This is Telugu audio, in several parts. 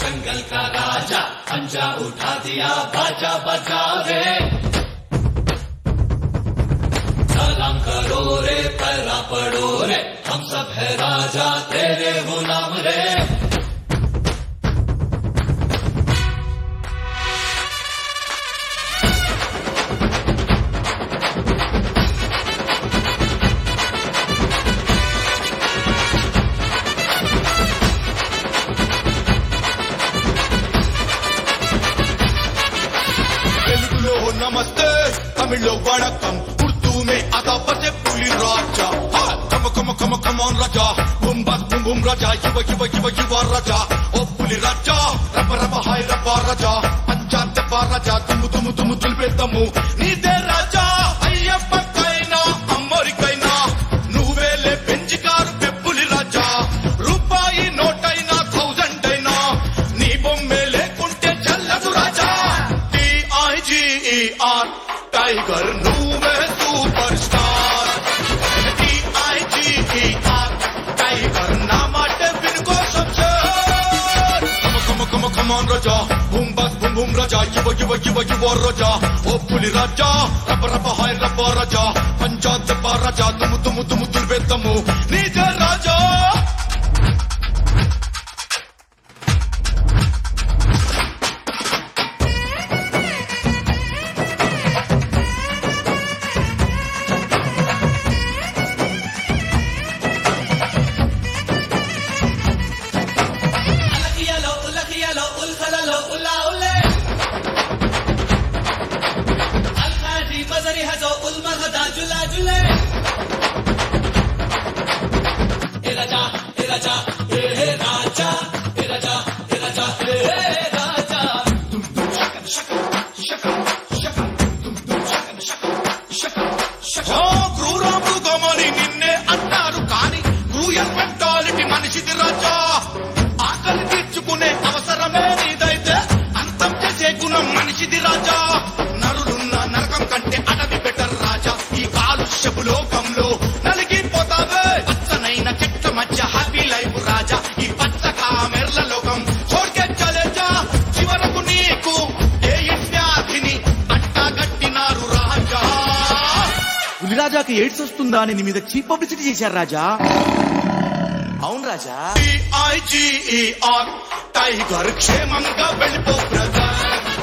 जंगल का राजा पंजा उठा दिया बाजा बजा रे सलाम करो रे पैरा पड़ो रे हम सब है राजा तेरे गुलाम रे తెలుగులో నమస్తే తమిళ్లో వణకం ఉర్దూ మే అదాపతే పులి రాజా హా, కమ కమ కమ కమాన్ రాజా బుమ్ బస్ బుమ్ బుమ్ రాజా యువ యువ యువ యువ రాజా ఓ పులి రాజా రబ రబ హాయ్ రబ రాజా పంచాంత రాజా తుమ్ము తుమ్ము తుమ్ము తులిపేద్దాము నీదే రాజా అయ్యప్పకైనా అమ్మరికైనా నువ్వేలే పెంచి కారు పెప్పులి రాజా రూపాయి నోటైనా థౌజండ్ అయినా నీ బొమ్మే లేకుంటే చల్లదు రాజా టిఐజిఈఆర్ టైగర్ నువ్వే సూపర్ స్టార్ టిఐజిఈఆర్ టైగర్ నా మాట వినుకో సంసార్ కమ కమ కమ కమాన్ రాజా బూమ్ బస్ బూమ్ బూమ్ రాజా యువ యువ యువ యువ రాజా ఓ పులి రాజా రబ రబ హాయ్ రబ రాజా పంచాంత రాజా తుమ్ము తుమ్ము తుమ్ము తులిపేద్దాము నీదే రాజా అలకియలో ఉలకియలో ఉల్కలలో ఉల్లా ఉల్లే అల్హాజీ బజరి హజో ఉల్మహదా జులా జులే ఏ రాజా ఏ రాజా ఏ హే రాజా ఏ రాజా ఏ రాజా ఏ హే రాజా ఓ క్రూరామృగమని నిన్నే అంటారు కాని క్రూయల్ మెంటాలిటీ మనిషిది రాజా ఆకలి తీర్చుకునే అవసరమే నీదైతే అంతం చేసే గుణం మనిషిది రాజా నరులున్న నరకం కంటే అడవి బెటర్ రాజా ఈ కాలుష్యపు లోకంలో నలిగిపోతావే పచ్చనైన చెట్ల మధ్య హ్యాపీ లైఫ్ రాజా ఈ పచ్చ కామెర్ల లోకం చోడ్కే చలేజా చివరకు నీకు ఏ వ్యాధిని అంటగట్టినారు రాజా పులిరాజాకి ఎయిడ్స్ వస్తుందా అని నీ మీద చీప్ పబ్లిసిటీ చేశారు రాజా అవును రాజా టిఐజిఈఆర్ టైగర్ క్షేమంగా వెళ్ళిపో బ్రదర్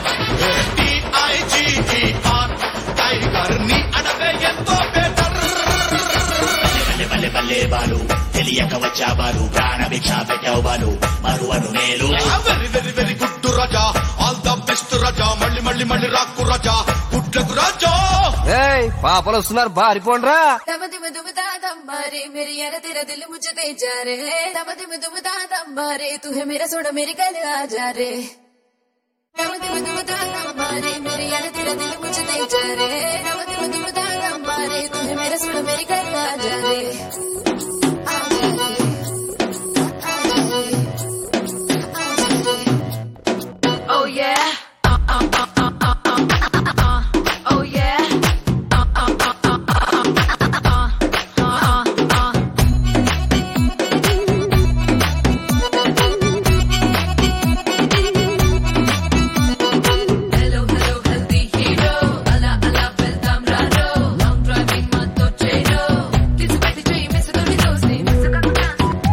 టిఐజిఈఆర్ టైగర్ నీ అడవే ఎంతో బెటర్ బల్లె బల్లె బల్లే బాలు తెలియక వచ్చా బాలు ప్రాణభిక్ష పెట్టావు బాలు మరువను మేలు వెరీ వెరీ వెరీ గుడ్ రాజా ఆల్ ద బెస్ట్ రాజా మళ్ళీ మళ్ళీ మళ్ళీ రాక్కు రాజా గుడ్లకు రాజా ఏయ్ పాపలు వస్తున్నారు బారిపోండ్రా दम दिम दुम दा दम मारे मेरी यार तेरा दिल मुझे दे जा रे दम दिम दुम दा दम मारे तू है मेरा सोना मेरी गल आ जा रे दम दिम दुम दा दम मारे मेरी यार तेरा दिल मुझे दे जा रे दम दिम दुम दा दम मारे तू है मेरा सोना मेरी गल आ जा रे आ जा रे आ जा रे आ जा रे Oh yeah uh, uh, uh, uh, uh, uh, uh, uh. Oh yeah Hello, hello, healthy hero. Ala, ala, వెళ్దాం రారో. Long driving మాతో చేయరో. Kiss పెట్టి చెయ్యి మిస్సుతోటి తోసి, మిస్సు కాకుండా.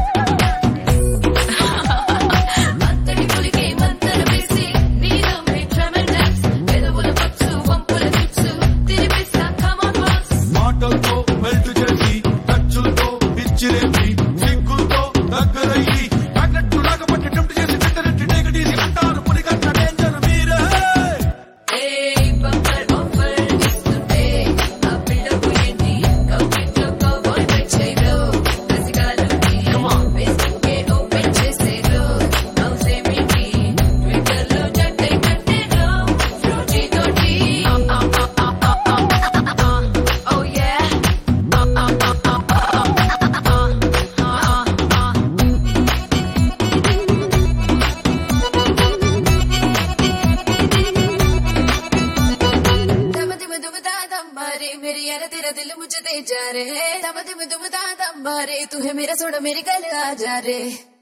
అంతటి పులికి మంతర వేసి, నీలో మీ tremendous. పెదవుల పచ్చు, వంపుల చిచ్చు, తిరిపిస్తా, come on, boss. మాటలతో మెల్ట్ చేసి ఖర్చులతో పిచ్చిరేపి సిగ్గులతో దగ్గరయ్యి మ్యాగ్నెట్ లాగా పట్టి టెంప్ట్ చేసి పెట్టరెట్టి నెగటీసి అంటారు పులిగంట డేంజర్ మీరే Hey, bumper offer ఇస్తుంటే, ఆ పిల్లకు ఏంటి? కౌగిట్లో cowboy వచ్చేయరు. కసిగాలుంది, Facebookకే open చేసేరు. హౌసేమిటి? Twitterలో జట్టై కట్టేరు. Fruity తోటి. Oh yeah. दम दिम दुम दा दम मारे मेरी यार तेरा दिल मुझे दे जा रे दम दिम दुम दा दम मारे तू है मेरा सोना मेरी गल आ जा रे